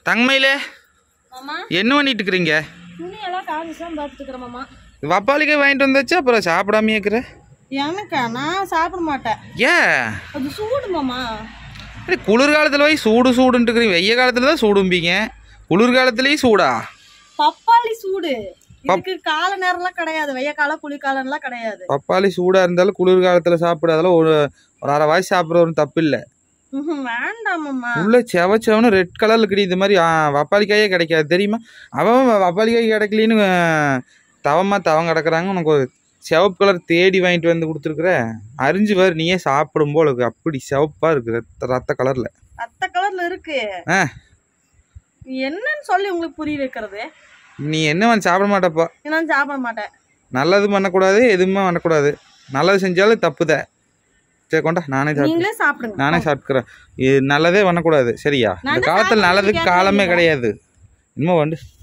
தங்கமையிலே மாமா என்ன பண்ணிட்டு இருக்கிறீங்க துணியெல்லாம் காமிச்சுதான் பார்த்துட்டு இருக்கிறேன் மாமா வப்பாளிக்காய் வாங்கிட்டு வந்தாச்சு அப்புறம் சாப்பிடாம இருக்கிற எனக்கா நான் சாப்பிட மாட்டேன் ஏன் அது சூடு மாமா அடே, குளிர்காலத்தில் போய் சூடு சூடுன்ட்டு இருக்கிறீங்க வெய்ய காலத்தில் தான் சூடும்பீங்க குளிர்காலத்துலேயும் சூடா பப்பாளி சூடு இதுக்கு கால நேரம்லாம் கிடையாது வெய்ய காலம் குளிர்காலம்லாம் கிடையாது பப்பாளி சூடாக இருந்தாலும் குளிர்காலத்தில் சாப்பிட அதெல்லாம் ஒரு ஒரு அரை வாய் சாப்பிட்ற ஒரு தப்பு இல்லை ம்ஹும், வேண்டாம் மாமா உள்ள செவ செவனு ரெட் கலரில் கிடையாது இது மாதிரி ஆ, வப்பாளிக்காயே கிடைக்காது தெரியுமா அவன் வப்பாளிக்காய் கிடைக்கலின்னு தவமா தவம் கிடக்குறாங்க உனக்கு ஒரு சிவப்பு கலர் தேடி வாங்கிட்டு வந்து கொடுத்துருக்குற அரிஞ்சு பாரு நீயே சாப்பிடும் போல இருக்கு அப்படி சிவப்பாக இருக்கு ரத்த ரத்த கலரில் ரத்த கலர்ல இருக்கு ஆ என்னன்னு சொல்லி உங்களுக்கு புரிய வைக்கிறது நீ என்ன வந்து சாப்பிட மாட்டப்பா நான் சாப்பிட மாட்டேன் நல்லது பண்ணக்கூடாது எதுவுமே பண்ணக்கூடாது நல்லது செஞ்சாலும் தப்புதான் சரி கொண்டா நானே சாப்பிட்டு நீங்களே சாப்பிடுங்க நானே சாப்பிட்டுக்கிறேன் இது நல்லதே பண்ணக்கூடாது சரியா இந்த நான் காலத்தில் சாப்பிட நல்லதுக்கு கேட்கவே காலமே இல்லை. கிடையாது இன்னும் வந்து